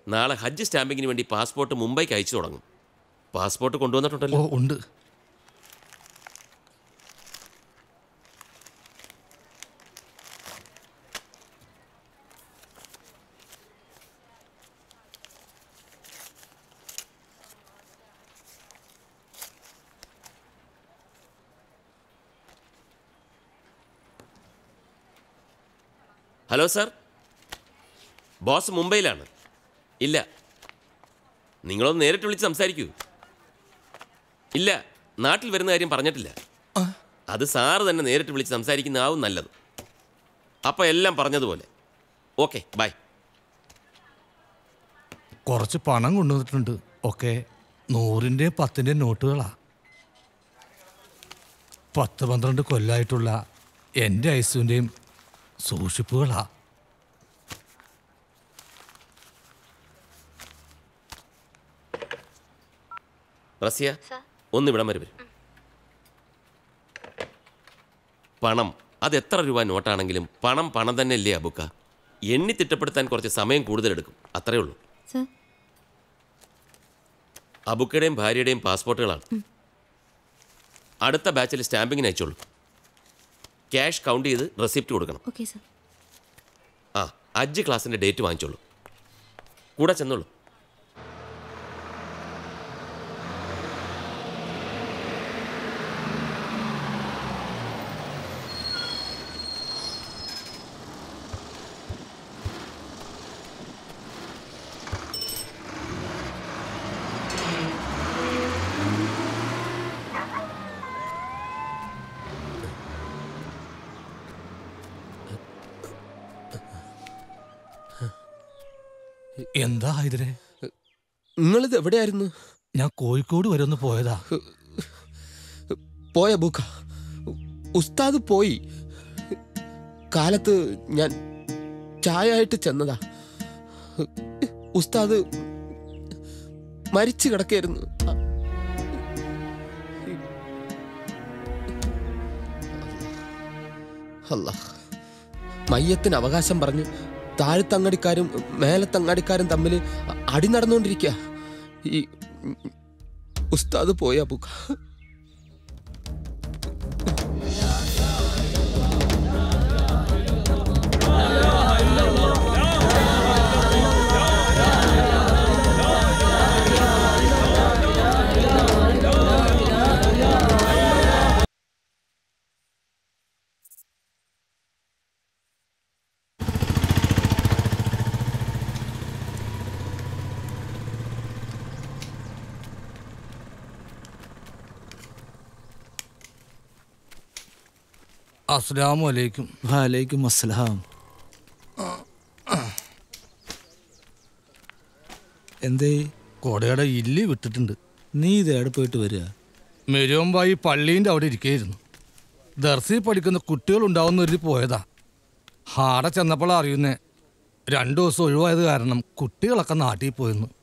നാളെ ഹജ്ജ് സ്റ്റാമ്പിങ്ങിന് വേണ്ടി പാസ്പോർട്ട് മുംബൈക്ക് അയച്ചു തുടങ്ങും പാസ്പോർട്ട് കൊണ്ടുവന്നിട്ടുണ്ടല്ലോ ഓ ഉണ്ട് ഹലോ സാർ ബോസ് മുംബൈയിലാണ് ഇല്ല നിങ്ങളൊന്ന് നേരിട്ട് വിളിച്ച് സംസാരിക്കൂ ഇല്ല നാട്ടിൽ വരുന്ന കാര്യം പറഞ്ഞിട്ടില്ല അത് സാറ് തന്നെ നേരിട്ട് വിളിച്ച് സംസാരിക്കുന്നതാവും നല്ലത് അപ്പോൾ എല്ലാം പറഞ്ഞതുപോലെ ഓക്കെ ബൈ കുറച്ച് പണം കൊണ്ടുവന്നിട്ടുണ്ട് ഒക്കെ നൂറിൻ്റെ പത്തിൻ്റെ നോട്ടുകളാ പത്ത് പന്ത്രണ്ട് കൊല്ലായിട്ടുള്ള എൻ്റെ ഐസുവിൻ്റെയും സൂക്ഷിപ്പുകളാ റസിയ ഒന്ന് ഇവിടം വരെ വരും പണം അത് എത്ര രൂപ നോട്ടാണെങ്കിലും പണം പണം തന്നെ അല്ലേ അബുക്ക എണ്ണി തിട്ടപ്പെടുത്താൻ കുറച്ച് സമയം കൂടുതലെടുക്കും അത്രേ ഉള്ളൂ സർ അബുക്കയുടെയും ഭാര്യയുടെയും പാസ്പോർട്ടുകളാണ് അടുത്ത ബാച്ചിൽ സ്റ്റാമ്പിങ്ങിന് അയച്ചോളൂ ക്യാഷ് കൗണ്ട് ചെയ്ത് റെസിപ്റ്റ് കൊടുക്കണം ഓക്കെ സർ ആ അഞ്ച് ക്ലാസ്സിൻ്റെ ഡേറ്റ് വാങ്ങിച്ചോളൂ കൂടെ ചെന്നോളൂ എന്താ ഹൈദരെ നിങ്ങളിത് എവിടെയായിരുന്നു ഞാൻ കോഴിക്കോട് വരെ ഒന്ന് പോയതാ പോയ ബുക്ക ഉസ്താദ് പോയി കാലത്ത് ഞാൻ ചായ ആയിട്ട് ചെന്നതാ ഉസ്താദ് മരിച്ചു കിടക്കായിരുന്നു അല്ല മയ്യത്തിന് അവകാശം പറഞ്ഞ് താഴത്തങ്ങാടിക്കാരും മേലത്തങ്ങാടിക്കാരും തമ്മിൽ അടി നടന്നുകൊണ്ടിരിക്കുക ഈ ഉസ്താദ് പോയ ബുക്ക അസ്സലാമു അലൈക്കും വാലൈക്കും അസ്സലാം എന്തേ കോടയുടെ ഇല്ലി വിട്ടിട്ടുണ്ട് നീ ഇത് എവിടെ പോയിട്ട് വരിക മെരുവമ്പായി പള്ളീൻ്റെ അവിടെ ഇരിക്കുകയായിരുന്നു ദർസി പഠിക്കുന്ന കുട്ടികളുണ്ടാവുന്ന ഒരു പോയതാ ഹാടെ ചെന്നപ്പോൾ അറിയുന്നേ രണ്ടു ദിവസം ഒഴിവായത് കാരണം കുട്ടികളൊക്കെ നാട്ടിൽ പോയിരുന്നു